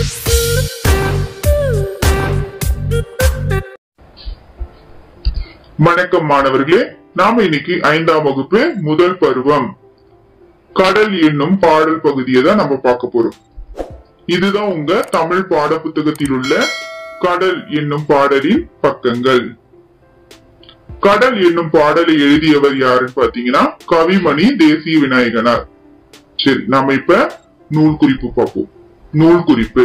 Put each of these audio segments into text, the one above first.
வணக்கம் மாணவர்களே நாம இன்னைக்கு ஐந்தாம் வகுப்பு முதல் பருவம் கடல் என்னும் பாடல் பகுதியை தான் நம்ம பார்க்க போறோம் இதுதான் உங்க தமிழ் பாட புத்தகத்தில் உள்ள கடல் என்னும் பாடலின் பக்கங்கள் கடல் என்னும் பாடலை எழுதியவர் யாருன்னு பாத்தீங்கன்னா கவிமணி தேசிய விநாயகனார் சரி நாம இப்ப நூல் குறிப்பு பார்ப்போம் நூல் குறிப்பு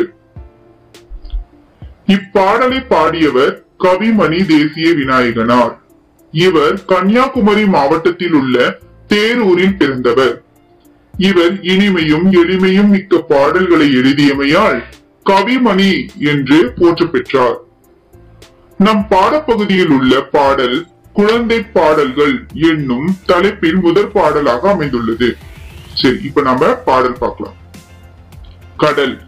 இப்பாடலை பாடியவர் கவிமணி தேசிய விநாயகனார் இவர் கன்னியாகுமரி மாவட்டத்தில் உள்ள தேரூரில் பிறந்தவர் இவர் இனிமையும் எளிமையும் மிக்க பாடல்களை எழுதியமையால் கவிமணி என்று போற்று பெற்றார் நம் பாடப்பகுதியில் உள்ள பாடல் குழந்தை பாடல்கள் என்னும் தலைப்பில் முதற் பாடலாக அமைந்துள்ளது சரி இப்ப நாம பாடல் பார்க்கலாம் கடல்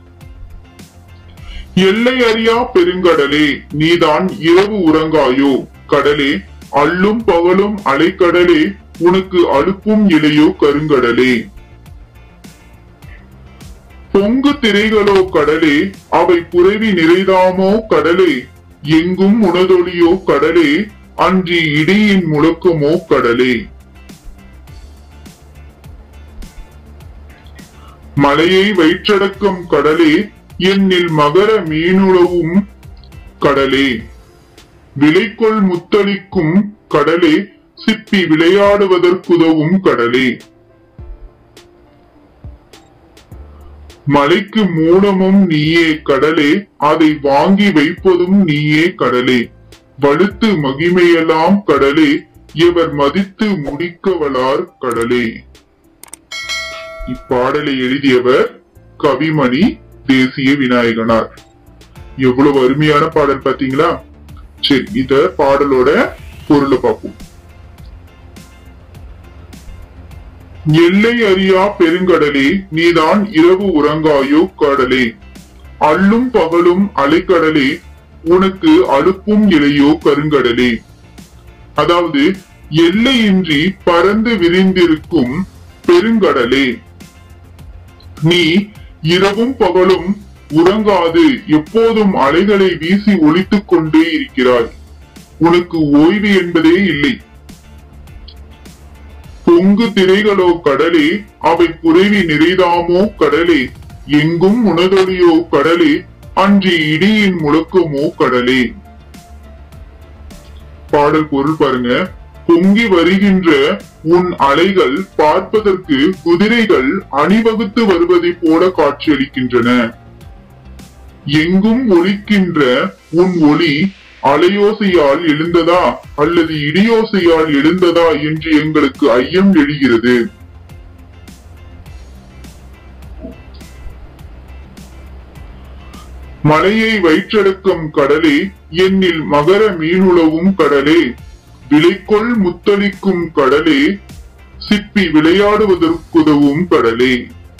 எல்லை அறியா பெருங்கடலே நீதான் இரவு உறங்காயோ கடலே அள்ளும் பகலும் அலைக்கடலே உனக்கு அலுப்பும் இலையோ கருங்கடலே பொங்கு திரைகளோ கடலே அவை புரவி நிறைதாமோ கடலே எங்கும் உணதொலியோ கடலே அன்றி இடியின் முழக்கமோ கடலே மலையை வயிற்றடக்கம் கடலே என்னில் மகர மீனுளவும் கடலே விலைக்கொள் முத்தளிக்கும் கடலே சிப்பி விளையாடுவதற்குதவும் கடலே மலைக்கு மூலமும் நீயே கடலே அதை வாங்கி வைப்பதும் நீயே கடலே வலுத்து மகிமையெல்லாம் கடலே இவர் மதித்து முடிக்கவலார் கடலே இப்பாடலை எழுதியவர் கவிமணி தேசிய விநாயகனார் எவ்வளவு அருமையான பாடல் பாத்தீங்களா சரி இத பாடலோட பொருளை பார்ப்போம் எல்லை அறியா பெருங்கடலே நீதான் இரவு உறங்காயோ கடலே அள்ளும் பகலும் அலைக்கடலே உனக்கு அலுப்பும் இலையோ கருங்கடலே அதாவது எல்லையின்றி பறந்து விரிந்திருக்கும் பெருங்கடலே நீ இரவும் பகலும் உறங்காது எப்போதும் அலைகளை வீசி ஒலித்துக் கொண்டே இருக்கிறாய் உனக்கு ஓய்வு என்பதே இல்லை பொங்கு திரைகளோ கடலே அவை குறைவி நிறைதாமோ கடலே எங்கும் உணதொலியோ கடலே அன்றி இடியின் முழக்கமோ கடலே பாடல் பொருள் பாருங்க பொங்கி வருகின்ற உன் அலைகள் பார்ப்பதற்கு குதிரைகள் அணிவகுத்து வருவதை போல காட்சியளிக்கின்றன எங்கும் ஒலிக்கின்ற உன் ஒளி அலையோசையால் எழுந்ததா அல்லது இடியோசையால் எழுந்ததா என்று எங்களுக்கு ஐயம் எழுகிறது மலையை வயிற்றடக்கம் கடலே என்னில் மகர மீனுளவும் கடலே விலைக்கொள் முத்தளிக்கும் கடலே சிப்பி விளையாடுவதற்குதவும் கடலே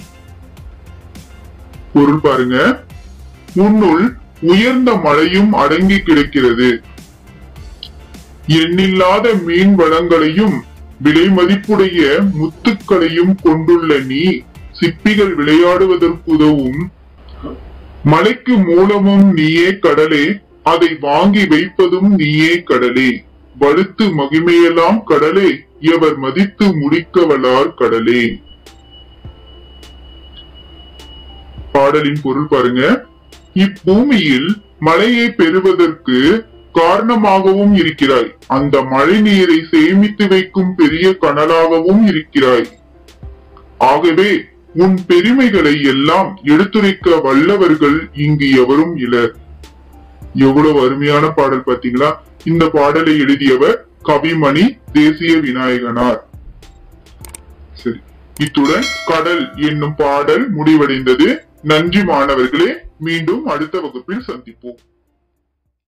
பொருள் பாருங்க உன்னுள் உயர்ந்த மழையும் அடங்கி கிடக்கிறது எண்ணில்லாத மீன் வளங்களையும் விலை மதிப்புடைய முத்துக்களையும் கொண்டுள்ள நீ சிப்பிகள் விளையாடுவதற்குதவும் மலைக்கு மூலமும் நீயே கடலே அதை வாங்கி வைப்பதும் நீயே கடலே வலுத்து மகிமையெல்லாம் கடலே எவர் மதித்து முடிக்கவலார் கடலே பாடலின் பொருள் பாருங்க இப்பூமியில் மழையை பெறுவதற்கு காரணமாகவும் இருக்கிறாய் அந்த மழை நீரை சேமித்து வைக்கும் பெரிய கனலாகவும் இருக்கிறாய் ஆகவே உன் பெருமைகளை எல்லாம் எடுத்துரைக்க வல்லவர்கள் இங்கு எவரும் இலர் எவ்வளவு அருமையான பாடல் பாத்தீங்களா இந்த பாடலை எழுதியவர் கவிமணி தேசிய விநாயகனார் சரி இத்துடன் கடல் என்னும் பாடல் முடிவடைந்தது நன்றி மாணவர்களே மீண்டும் அடுத்த வகுப்பில் சந்திப்போம்